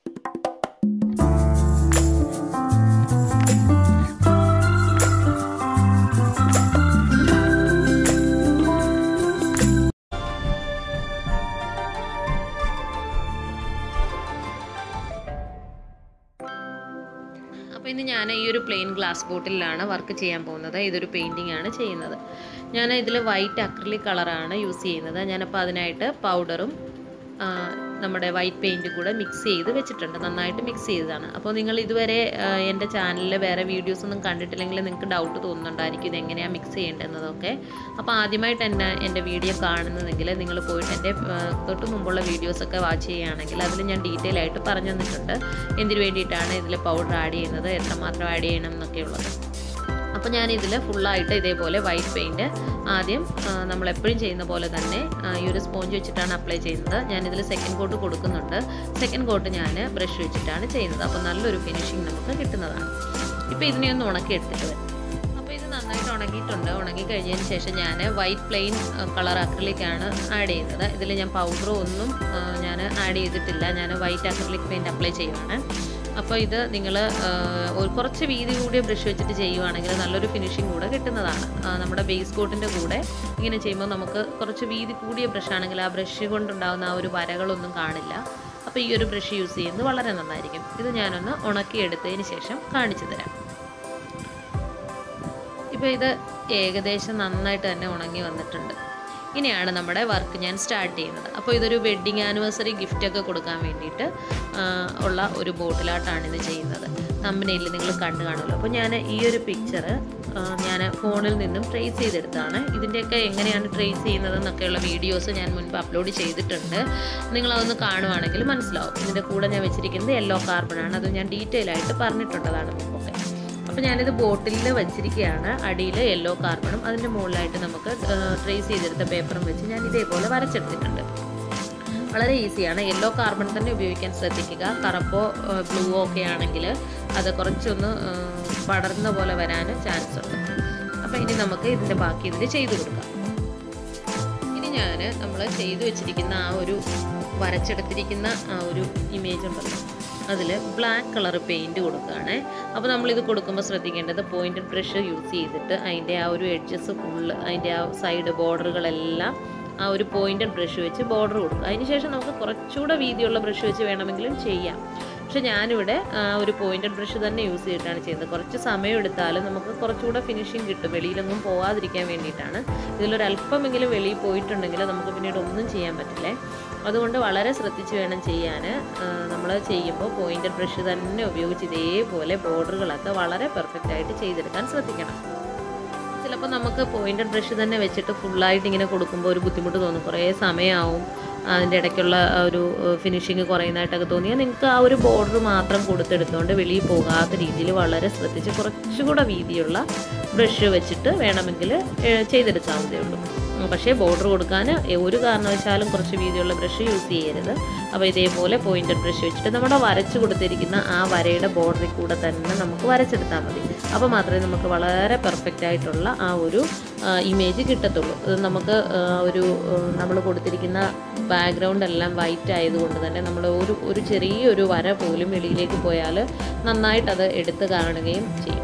അപ്പോൾ ഇന്ന് ഞാൻ ഈ ഒരു പ്ലെയിൻ ഗ്ലാസ് ബോട്ടിലാണ് വർക്ക് ചെയ്യാൻ പോകുന്നത് ഇതൊരു പെയിൻറ്റിംഗ് ആണ് ചെയ്യുന്നത് ഞാൻ ഇതിൽ വൈറ്റ് അക്രിലിക് കളറാണ് യൂസ് ചെയ്യുന്നത് ഞാനപ്പോൾ അതിനായിട്ട് പൗഡറും നമ്മുടെ വൈറ്റ് പെയിൻറ്റും കൂടെ മിക്സ് ചെയ്ത് വെച്ചിട്ടുണ്ട് നന്നായിട്ട് മിക്സ് ചെയ്തതാണ് അപ്പോൾ നിങ്ങൾ ഇതുവരെ ആ, എൻ്റെ ചാനലിൽ വേറെ വീഡിയോസ് ഒന്നും കണ്ടിട്ടില്ലെങ്കിൽ നിങ്ങൾക്ക് ഡൗട്ട് തോന്നുന്നുണ്ടായിരിക്കും ഇത് എങ്ങനെയാണ് മിക്സ് ചെയ്യേണ്ടതെന്നതൊക്കെ അപ്പോൾ ആദ്യമായിട്ട് എന്നെ എൻ്റെ വീഡിയോ കാണുന്നതെങ്കിൽ നിങ്ങൾ പോയിട്ട് എൻ്റെ ആ, തൊട്ട് മുമ്പുള്ള വീഡിയോസൊക്കെ വാച്ച് ചെയ്യുകയാണെങ്കിൽ അതിൽ ഞാൻ ഡീറ്റെയിൽ ആയിട്ട് പറഞ്ഞു തന്നിട്ടുണ്ട് എന്തിനു വേണ്ടിയിട്ടാണ് ഇതിൽ പൗഡർ ആഡ് ചെയ്യുന്നത് എത്രമാത്രം ആഡ് ചെയ്യണം എന്നൊക്കെ ഉള്ളത് അപ്പോൾ ഞാൻ ഇതിൽ ഫുള്ളായിട്ട് ഇതേപോലെ വൈറ്റ് പെയിൻറ്റ് ആദ്യം ആ, നമ്മൾ എപ്പോഴും ചെയ്യുന്ന പോലെ തന്നെ ആ, ഈ ഒരു സ്പോഞ്ച് വെച്ചിട്ടാണ് അപ്ലൈ ചെയ്യുന്നത് ഞാനിതിൽ സെക്കൻഡ് കോട്ട് കൊടുക്കുന്നുണ്ട് സെക്കൻഡ് കോട്ട് ഞാൻ ബ്രഷ് വെച്ചിട്ടാണ് ചെയ്യുന്നത് അപ്പോൾ നല്ലൊരു ഫിനിഷിങ് നമുക്ക് കിട്ടുന്നതാണ് ഇപ്പോൾ ഇതിനെ ഒന്ന് ഉണക്കി എടുത്തിട്ട് വരും അപ്പോൾ ഇത് നന്നായിട്ട് ഉണങ്ങിയിട്ടുണ്ട് ഉണങ്ങി കഴിഞ്ഞതിന് ശേഷം ഞാൻ വൈറ്റ് പ്ലെയിൻ കളർ അക്രലിക്കാണ് ആഡ് ചെയ്യുന്നത് ഇതിൽ ഞാൻ പൗഡറോ ഒന്നും ആ, ഞാൻ ആഡ് ചെയ്തിട്ടില്ല ഞാൻ വൈറ്റ് അക്രലിക് പെയിൻറ്റ് അപ്ലൈ ചെയ്യുവാണ് അപ്പോൾ ഇത് നിങ്ങൾ ഒരു കുറച്ച് വീതി കൂടിയ ബ്രഷ് വെച്ചിട്ട് ചെയ്യുവാണെങ്കിൽ നല്ലൊരു ഫിനിഷിംഗ് കൂടെ കിട്ടുന്നതാണ് ആ, നമ്മുടെ ബേസ് കോട്ടിൻ്റെ കൂടെ ഇങ്ങനെ ചെയ്യുമ്പോൾ നമുക്ക് കുറച്ച് വീതി കൂടിയ ബ്രഷ് ആണെങ്കിൽ ആ ബ്രഷ് കൊണ്ടുണ്ടാകുന്ന ആ ഒരു വരകളൊന്നും കാണില്ല അപ്പോൾ ഈ ഒരു ബ്രഷ് യൂസ് ചെയ്യുന്നത് വളരെ നന്നായിരിക്കും ഇത് ഞാനൊന്ന് ഉണക്കിയെടുത്തതിന് ശേഷം കാണിച്ചു തരാം ഇപ്പോൾ ഇത് ഏകദേശം നന്നായിട്ട് തന്നെ ഉണങ്ങി വന്നിട്ടുണ്ട് ഇനിയാണ് നമ്മുടെ വർക്ക് ഞാൻ സ്റ്റാർട്ട് ചെയ്യുന്നത് അപ്പോൾ ഇതൊരു വെഡ്ഡിങ് ആനിവേഴ്സറി ഗിഫ്റ്റൊക്കെ കൊടുക്കാൻ വേണ്ടിയിട്ട് ആ, ഉള്ള ഒരു ബോട്ടിലാട്ടാണ് ഇത് ചെയ്യുന്നത് തമ്പനയിൽ നിങ്ങൾ കണ്ടു കാണുമല്ലോ അപ്പോൾ ഞാൻ ഈ ഒരു പിക്ചർ ഞാൻ ഫോണിൽ നിന്നും ട്രേസ് ചെയ്തെടുത്താണ് ഇതിൻ്റെയൊക്കെ എങ്ങനെയാണ് ട്രേസ് ചെയ്യുന്നത് എന്നൊക്കെയുള്ള വീഡിയോസ് ഞാൻ മുൻപ് അപ്ലോഡ് ചെയ്തിട്ടുണ്ട് നിങ്ങളതൊന്ന് കാണുവാണെങ്കിൽ മനസ്സിലാവും ഇതിൻ്റെ കൂടെ ഞാൻ വെച്ചിരിക്കുന്നത് യെല്ലോ കാർബണാണ് അത് ഞാൻ ഡീറ്റെയിൽ ആയിട്ട് പറഞ്ഞിട്ടുള്ളതാണ് മുമ്പൊക്കെ അപ്പോൾ ഞാനിത് ബോട്ടിലിൽ വെച്ചിരിക്കുകയാണ് അടിയിൽ യെല്ലോ കാർബണും അതിൻ്റെ മുകളിലായിട്ട് നമുക്ക് ട്രേസ് ചെയ്തെടുത്ത പേപ്പറും വെച്ച് ഞാൻ ഇതേപോലെ വരച്ചെടുത്തിട്ടുണ്ട് വളരെ ഈസിയാണ് യെല്ലോ കാർബൺ തന്നെ ഉപയോഗിക്കാൻ ശ്രദ്ധിക്കുക കറുപ്പോ ബ്ലൂവോ ഒക്കെ ആണെങ്കിൽ അത് കുറച്ചൊന്ന് ആ, പടർന്ന പോലെ വരാൻ ചാൻസ് ഉണ്ട് അപ്പോൾ ഇനി നമുക്ക് ഇതിൻ്റെ ബാക്കി ഇതിൽ ചെയ്തു കൊടുക്കാം ഇനി ഞാൻ നമ്മൾ ചെയ്തു വെച്ചിരിക്കുന്ന ആ ഒരു വരച്ചെടുത്തിരിക്കുന്ന ആ ഒരു ഇമേജ് ഉണ്ടല്ലോ അതിൽ ബ്ലാക്ക് കളർ പെയിൻറ്റ് കൊടുക്കുകയാണ് അപ്പോൾ നമ്മളിത് കൊടുക്കുമ്പോൾ ശ്രദ്ധിക്കേണ്ടത് പോയിൻറ്റഡ് ബ്രഷ് യൂസ് ചെയ്തിട്ട് അതിൻ്റെ ആ ഒരു എഡ്ജസ് ഫുള്ള് അതിൻ്റെ ആ സൈഡ് ബോർഡറുകളെല്ലാം ആ ഒരു പോയിൻറ്റഡ് ബ്രഷ് വെച്ച് ബോർഡർ കൊടുക്കുക അതിന് ശേഷം നമുക്ക് കുറച്ചുകൂടെ വീതിയുള്ള ബ്രഷ് വെച്ച് വേണമെങ്കിലും ചെയ്യാം പക്ഷെ ഞാനിവിടെ ആ, ഒരു പോയിൻറ്റഡ് ബ്രഷ് തന്നെ യൂസ് ചെയ്തിട്ടാണ് ചെയ്യുന്നത് കുറച്ച് സമയം എടുത്താലും നമുക്ക് കുറച്ചുകൂടെ ഫിനിഷിങ് കിട്ടും വെളിയിലൊന്നും പോകാതിരിക്കാൻ വേണ്ടിയിട്ടാണ് ഇതിലൊരു അല്പമെങ്കിലും വെളിയിൽ പോയിട്ടുണ്ടെങ്കിൽ നമുക്ക് പിന്നീട് ഒന്നും ചെയ്യാൻ പറ്റില്ലേ അതുകൊണ്ട് വളരെ ശ്രദ്ധിച്ച് വേണം ചെയ്യാൻ നമ്മൾ ചെയ്യുമ്പോൾ പോയിൻറ്റഡ് ബ്രഷ് തന്നെ ഉപയോഗിച്ച് ഇതേപോലെ ബോർഡറുകളൊക്കെ വളരെ പെർഫെക്റ്റ് ആയിട്ട് ചെയ്തെടുക്കാൻ ശ്രദ്ധിക്കണം ചിലപ്പോൾ നമുക്ക് പോയിൻറ്റഡ് ബ്രഷ് തന്നെ വെച്ചിട്ട് ഫുള്ളായിട്ട് ഇങ്ങനെ കൊടുക്കുമ്പോൾ ഒരു ബുദ്ധിമുട്ട് തോന്നും കുറേ സമയമാവും അതിൻ്റെ ഇടയ്ക്കുള്ള ആ ഒരു ഫിനിഷിങ് കുറയുന്നതായിട്ടൊക്കെ തോന്നിയാൽ നിങ്ങൾക്ക് ആ ഒരു ബോർഡർ മാത്രം കൊടുത്തെടുത്തുകൊണ്ട് വെളിയിൽ പോകാത്ത രീതിയിൽ വളരെ ശ്രദ്ധിച്ച് കുറച്ചുകൂടെ വീതിയുള്ള ബ്രഷ് വെച്ചിട്ട് വേണമെങ്കിൽ ഏഹ്, ചെയ്തെടുക്കാവുന്നതേ ഉള്ളൂ ഉം, പക്ഷേ ബോർഡർ കൊടുക്കാൻ ഒരു കാരണവശാലും കുറച്ച് വീതിയുള്ള ബ്രഷ് യൂസ് ചെയ്യരുത് അപ്പോൾ ഇതേപോലെ പോയിൻറ്റഡ് ബ്രഷ് വെച്ചിട്ട് നമ്മുടെ വരച്ച് കൊടുത്തിരിക്കുന്ന ആ വരയുടെ ബോർഡറിൽ കൂടെ തന്നെ നമുക്ക് വരച്ചെടുത്താൽ മതി അപ്പോൾ മാത്രമേ നമുക്ക് വളരെ പെർഫെക്റ്റ് ആയിട്ടുള്ള ആ ഒരു ഇമേജ് കിട്ടത്തുള്ളൂ ഇത് നമുക്ക് ആ, ഒരു നമ്മൾ കൊടുത്തിരിക്കുന്ന ബാക്ക്ഗ്രൗണ്ട് എല്ലാം വൈറ്റ് ആയതുകൊണ്ട് തന്നെ നമ്മൾ ഒരു ഒരു ചെറിയൊരു വര പോലും വെളിയിലേക്ക് പോയാൽ നന്നായിട്ട് അത് എടുത്ത് കാണുകയും ചെയ്യും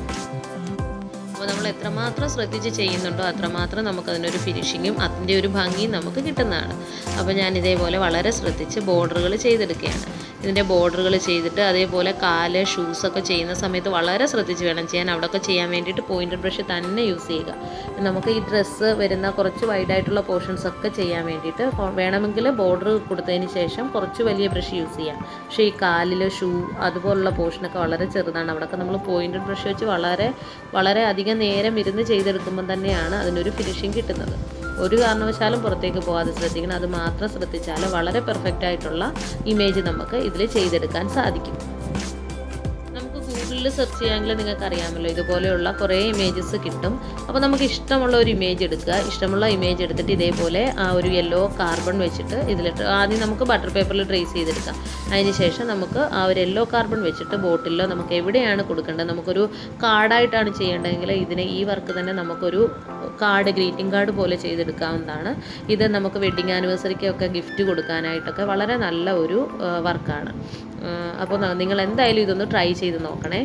അപ്പോൾ നമ്മൾ എത്രമാത്രം ശ്രദ്ധിച്ച് ചെയ്യുന്നുണ്ടോ അത്രമാത്രം നമുക്കതിനൊരു ഫിനിഷിങ്ങും അതിൻ്റെ ഒരു ഭംഗിയും നമുക്ക് കിട്ടുന്നതാണ് അപ്പോൾ ഞാൻ ഇതേപോലെ വളരെ ശ്രദ്ധിച്ച് ബോർഡറുകൾ ചെയ്തെടുക്കുകയാണ് ഇതിൻ്റെ ബോർഡറുകൾ ചെയ്തിട്ട് അതേപോലെ കാല് ഷൂസൊക്കെ ചെയ്യുന്ന സമയത്ത് വളരെ ശ്രദ്ധിച്ച് വേണം ചെയ്യാൻ അവിടെയൊക്കെ ചെയ്യാൻ വേണ്ടിയിട്ട് പോയിൻറ്റഡ് ബ്രഷ് തന്നെ യൂസ് ചെയ്യുക നമുക്ക് ഈ ഡ്രസ്സ് വരുന്ന കുറച്ച് വൈഡായിട്ടുള്ള പോർഷൻസ് ഒക്കെ ചെയ്യാൻ വേണ്ടിയിട്ട് കൊ- വേണമെങ്കിൽ ബോർഡർ കൊടുത്തതിന് ശേഷം കുറച്ച് വലിയ ബ്രഷ് യൂസ് ചെയ്യാം പക്ഷേ ഈ കാലിൽ ഷൂ അതുപോലുള്ള പോർഷനൊക്കെ വളരെ ചെറുതാണ് അവിടെയൊക്കെ നമ്മൾ പോയിൻറ്റഡ് ബ്രഷ് വെച്ച് വളരെ വളരെ അധികം നേരം ഇരുന്ന് ചെയ്തെടുക്കുമ്പോൾ തന്നെയാണ് അതിനൊരു ഫിനിഷിങ് കിട്ടുന്നത് ഒരു കാരണവശാലും പുറത്തേക്ക് പോകാതെ ശ്രദ്ധിക്കണം അത് മാത്രം ശ്രദ്ധിച്ചാൽ വളരെ പെർഫെക്റ്റ് ആയിട്ടുള്ള ഇമേജ് നമുക്ക് ഇതിൽ ചെയ്തെടുക്കാൻ സാധിക്കും നമുക്ക് ഗൂഗിളിൽ സെർച്ച് ചെയ്യാമെങ്കിൽ നിങ്ങൾക്ക് അറിയാമല്ലോ ഇതുപോലെയുള്ള കുറേ ഇമേജസ് കിട്ടും അപ്പോൾ നമുക്ക് ഇഷ്ടമുള്ള ഒരു ഇമേജ് എടുക്കുക ഇഷ്ടമുള്ള ഇമേജ് എടുത്തിട്ട് ഇതേപോലെ ആ ഒരു യെല്ലോ കാർബൺ വെച്ചിട്ട് ഇതിലിട്ട് ആദ്യം നമുക്ക് ബട്ടർ പേപ്പറിൽ ട്രേസ് ചെയ്തെടുക്കാം അതിന് ശേഷം നമുക്ക് ആ ഒരു യെല്ലോ കാർബൺ വെച്ചിട്ട് ബോട്ടിലോ നമുക്ക് എവിടെയാണ് കൊടുക്കേണ്ടത് നമുക്കൊരു കാർഡായിട്ടാണ് ചെയ്യേണ്ടതെങ്കിൽ ഇതിനെ ഈ വർക്ക് തന്നെ നമുക്കൊരു കാർഡ് ഗ്രീറ്റിംഗ് കാർഡ് പോലെ ചെയ്തെടുക്കാവുന്നതാണ് ഇത് നമുക്ക് വെഡ്ഡിങ് ആനിവേഴ്സറിക്കൊക്കെ ഗിഫ്റ്റ് കൊടുക്കാനായിട്ടൊക്കെ വളരെ നല്ല ഒരു വർക്കാണ് അപ്പോൾ നിങ്ങൾ എന്തായാലും ഇതൊന്ന് ട്രൈ ചെയ്ത് നോക്കണേ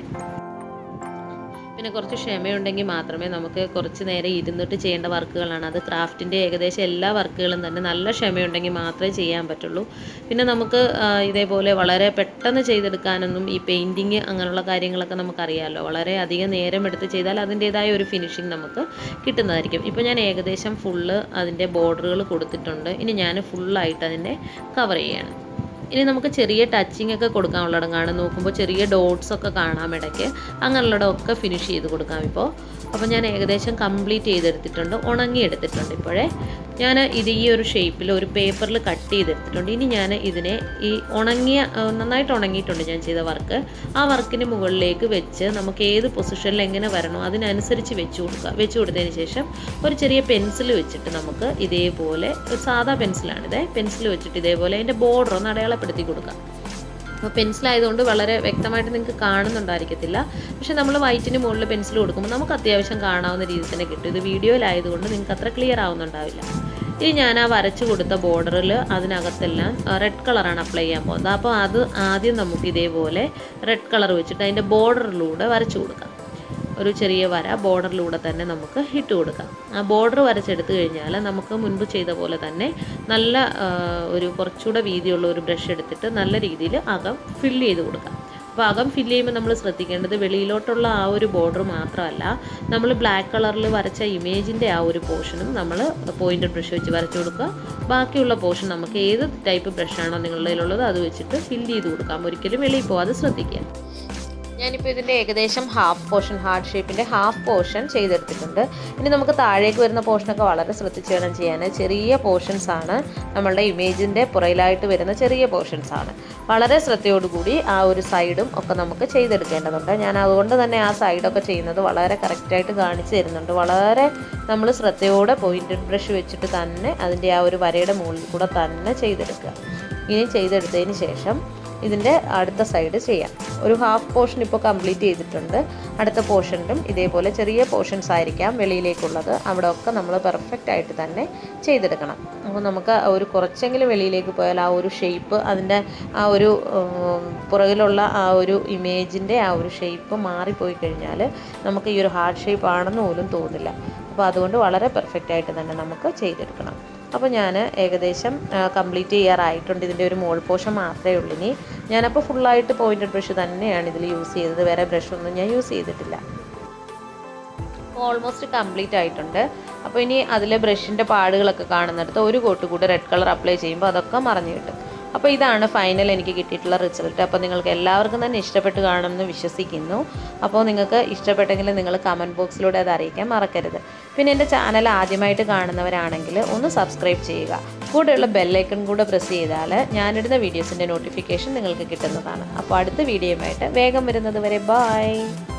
പിന്നെ കുറച്ച് ക്ഷമയുണ്ടെങ്കിൽ മാത്രമേ നമുക്ക് കുറച്ച് നേരം ഇരുന്നിട്ട് ചെയ്യേണ്ട വർക്കുകളാണ് അത് ക്രാഫ്റ്റിൻ്റെ ഏകദേശം എല്ലാ വർക്കുകളും തന്നെ നല്ല ക്ഷമയുണ്ടെങ്കിൽ മാത്രമേ ചെയ്യാൻ പറ്റുള്ളൂ പിന്നെ നമുക്ക് ആ, ഇതേപോലെ വളരെ പെട്ടെന്ന് ചെയ്തെടുക്കാനൊന്നും ഈ പെയിൻറ്റിങ് അങ്ങനെയുള്ള കാര്യങ്ങളൊക്കെ നമുക്കറിയാമല്ലോ വളരെ അധികം നേരം എടുത്ത് ചെയ്താൽ അതിൻ്റേതായ ഒരു ഫിനിഷിങ് നമുക്ക് കിട്ടുന്നതായിരിക്കും ഇപ്പോൾ ഞാൻ ഏകദേശം ഫുള്ള് അതിൻ്റെ ബോർഡറുകൾ കൊടുത്തിട്ടുണ്ട് ഇനി ഞാൻ ഫുള്ളായിട്ട് അതിനെ കവർ ചെയ്യാണ് ഇനി നമുക്ക് ചെറിയ ടച്ചിങ് ഒക്കെ കൊടുക്കാനുള്ളിടം കാണും നോക്കുമ്പോൾ ചെറിയ ഡോട്ട്സ് ഒക്കെ കാണാം ഇടയ്ക്ക് അങ്ങനെയുള്ളിടം ഒക്കെ ഫിനിഷ് ചെയ്ത് കൊടുക്കാം ഇപ്പോൾ അപ്പോൾ ഞാൻ ഏകദേശം കംപ്ലീറ്റ് ചെയ്തെടുത്തിട്ടുണ്ട് ഉണങ്ങി എടുത്തിട്ടുണ്ട് ഇപ്പോഴേ ഞാൻ ഇത് ഈ ഒരു ഷേപ്പിൽ ഒരു പേപ്പറിൽ കട്ട് ചെയ്തെടുത്തിട്ടുണ്ട് ഇനി ഞാൻ ഇതിനെ ഈ ഉണങ്ങിയ ആ, നന്നായിട്ട് ഉണങ്ങിയിട്ടുണ്ട് ഞാൻ ചെയ്ത വർക്ക് ആ വർക്കിന് മുകളിലേക്ക് വെച്ച് നമുക്ക് ഏത് പൊസിഷനിൽ എങ്ങനെ വരണോ അതിനനുസരിച്ച് വെച്ച് കൊടുക്കുക വെച്ച് കൊടുത്തതിന് ശേഷം ഒരു ചെറിയ പെൻസിൽ വെച്ചിട്ട് നമുക്ക് ഇതേപോലെ ഒരു സാധാ പെൻസിലാണിത് പെൻസിൽ വെച്ചിട്ട് ഇതേപോലെ അതിൻ്റെ ബോർഡർ ഒന്ന് അടയാളപ്പെടുത്തി കൊടുക്കാം അപ്പോൾ പെൻസിലായതുകൊണ്ട് വളരെ വ്യക്തമായിട്ട് നിങ്ങൾക്ക് കാണുന്നുണ്ടായിരിക്കത്തില്ല പക്ഷേ നമ്മൾ വൈറ്റിന് മുകളിൽ പെൻസിൽ കൊടുക്കുമ്പോൾ നമുക്ക് അത്യാവശ്യം കാണാവുന്ന രീതിയിൽ തന്നെ കിട്ടും ഇത് വീഡിയോയിലായതുകൊണ്ട് നിങ്ങൾക്ക് അത്ര ക്ലിയർ ആവുന്നുണ്ടാവില്ല ഇനി ഞാൻ ആ വരച്ചു കൊടുത്ത ബോർഡറിൽ അതിനകത്തെല്ലാം റെഡ് കളറാണ് അപ്ലൈ ചെയ്യാൻ പോകുന്നത് അപ്പോൾ അത് ആദ്യം നമുക്ക് ഇതേപോലെ റെഡ് കളർ വെച്ചിട്ട് അതിൻ്റെ ബോർഡറിലൂടെ വരച്ചു കൊടുക്കാം ഒരു ചെറിയ വര ബോർഡറിലൂടെ തന്നെ നമുക്ക് ഇട്ട് കൊടുക്കാം ആ ബോർഡർ വരച്ചെടുത്ത് കഴിഞ്ഞാൽ നമുക്ക് മുൻപ് ചെയ്ത പോലെ തന്നെ നല്ല ആ, ഒരു കുറച്ചുകൂടെ വീതിയുള്ള ഒരു ബ്രഷ് എടുത്തിട്ട് നല്ല രീതിയിൽ അകം ഫില്ല് ചെയ്ത് കൊടുക്കാം അപ്പോൾ അകം ഫില്ല് ചെയ്യുമ്പോൾ നമ്മൾ ശ്രദ്ധിക്കേണ്ടത് വെളിയിലോട്ടുള്ള ആ ഒരു ബോർഡർ മാത്രമല്ല നമ്മൾ ബ്ലാക്ക് കളറിൽ വരച്ച ഇമേജിൻ്റെ ആ ഒരു പോർഷനും നമ്മൾ പോയിൻ്റ് ബ്രഷ് വെച്ച് വരച്ചു കൊടുക്കുക ബാക്കിയുള്ള പോർഷൻ നമുക്ക് ഏത് ടൈപ്പ് ബ്രഷാണോ നിങ്ങളുടെ കയ്യിലുള്ളത് അത് വെച്ചിട്ട് ഫില്ല് ചെയ്ത് കൊടുക്കാം ഒരിക്കലും വെളിയിൽ പോകാതെ ശ്രദ്ധിക്കുക ഞാനിപ്പോൾ ഇതിൻ്റെ ഏകദേശം ഹാഫ് പോർഷൻ ഹാർട്ട് ഷേപ്പിൻ്റെ ഹാഫ് പോർഷൻ ചെയ്തെടുത്തിട്ടുണ്ട് ഇനി നമുക്ക് താഴേക്ക് വരുന്ന പോർഷനൊക്കെ വളരെ ശ്രദ്ധിച്ച് വേണം ചെയ്യാൻ ചെറിയ പോർഷൻസ് ആണ് നമ്മളുടെ ഇമേജിൻ്റെ പുറയിലായിട്ട് വരുന്ന ചെറിയ പോർഷൻസ് ആണ് വളരെ ശ്രദ്ധയോടുകൂടി ആ ഒരു സൈഡും ഒക്കെ നമുക്ക് ചെയ്തെടുക്കേണ്ടതുണ്ട് ഞാൻ അതുകൊണ്ട് തന്നെ ആ സൈഡൊക്കെ ചെയ്യുന്നത് വളരെ കറക്റ്റായിട്ട് കാണിച്ചു തരുന്നുണ്ട് വളരെ നമ്മൾ ശ്രദ്ധയോടെ പോയിൻറ്റഡ് ബ്രഷ് വെച്ചിട്ട് തന്നെ അതിൻ്റെ ആ ഒരു വരയുടെ മുകളിൽ കൂടെ തന്നെ ചെയ്തെടുക്കുക ഇനി ചെയ്തെടുത്തതിന് ശേഷം ഇതിൻ്റെ അടുത്ത സൈഡ് ചെയ്യാം ഒരു ഹാഫ് പോർഷൻ ഇപ്പോൾ കംപ്ലീറ്റ് ചെയ്തിട്ടുണ്ട് അടുത്ത പോർഷനിലും ഇതേപോലെ ചെറിയ പോർഷൻസ് ആയിരിക്കാം വെളിയിലേക്കുള്ളത് അവിടെ ഒക്കെ നമ്മൾ പെർഫെക്റ്റ് ആയിട്ട് തന്നെ ചെയ്തെടുക്കണം അപ്പോൾ നമുക്ക് ഒരു കുറച്ചെങ്കിലും വെളിയിലേക്ക് പോയാൽ ആ ഒരു ഷേപ്പ് അതിൻ്റെ ആ ഒരു ഉം, പുറകിലുള്ള ആ ഒരു ഇമേജിൻ്റെ ആ ഒരു ഷേപ്പ് മാറിപ്പോയി കഴിഞ്ഞാൽ നമുക്ക് ഈ ഒരു ഹാർട്ട് ഷേപ്പ് ആണെന്ന് പോലും തോന്നില്ല അപ്പോൾ അതുകൊണ്ട് വളരെ പെർഫെക്റ്റ് ആയിട്ട് തന്നെ നമുക്ക് ചെയ്തെടുക്കണം അപ്പോൾ ഞാൻ ഏകദേശം കംപ്ലീറ്റ് ചെയ്യാറായിട്ടുണ്ട് ഇതിൻ്റെ ഒരു മോൾ പോർഷൻ മാത്രമേ ഉള്ളൂ ഇനി ഞാനപ്പോൾ ഫുള്ളായിട്ട് പോയിൻറ്റഡ് ബ്രഷ് തന്നെയാണ് ഇതിൽ യൂസ് ചെയ്തത് വേറെ ബ്രഷൊന്നും ഞാൻ യൂസ് ചെയ്തിട്ടില്ല ഓൾമോസ്റ്റ് കംപ്ലീറ്റ് ആയിട്ടുണ്ട് അപ്പോൾ ഇനി അതിലെ ബ്രഷിൻ്റെ പാടുകളൊക്കെ കാണുന്നിടത്ത് ഒരു കോട്ട് കൂടി റെഡ് കളർ അപ്ലൈ ചെയ്യുമ്പോൾ അതൊക്കെ മറഞ്ഞു കിട്ടും അപ്പോൾ ഇതാണ് ഫൈനൽ എനിക്ക് കിട്ടിയിട്ടുള്ള റിസൾട്ട് അപ്പോൾ നിങ്ങൾക്ക് എല്ലാവർക്കും തന്നെ ഇഷ്ടപ്പെട്ട് കാണുമെന്ന് വിശ്വസിക്കുന്നു അപ്പോൾ നിങ്ങൾക്ക് ഇഷ്ടപ്പെട്ടെങ്കിൽ നിങ്ങൾ കമൻറ്റ് ബോക്സിലൂടെ അത് അറിയിക്കാൻ മറക്കരുത് പിന്നെ എൻ്റെ ചാനൽ ആദ്യമായിട്ട് കാണുന്നവരാണെങ്കിൽ ഒന്ന് സബ്സ്ക്രൈബ് ചെയ്യുക കൂടെയുള്ള ബെല്ലൈക്കൺ കൂടെ പ്രസ് ചെയ്താൽ ഞാനിടുന്ന വീഡിയോസിൻ്റെ നോട്ടിഫിക്കേഷൻ നിങ്ങൾക്ക് കിട്ടുന്നതാണ് അപ്പോൾ അടുത്ത വീഡിയോയുമായിട്ട് വേഗം വരുന്നത് വരെ ബായ്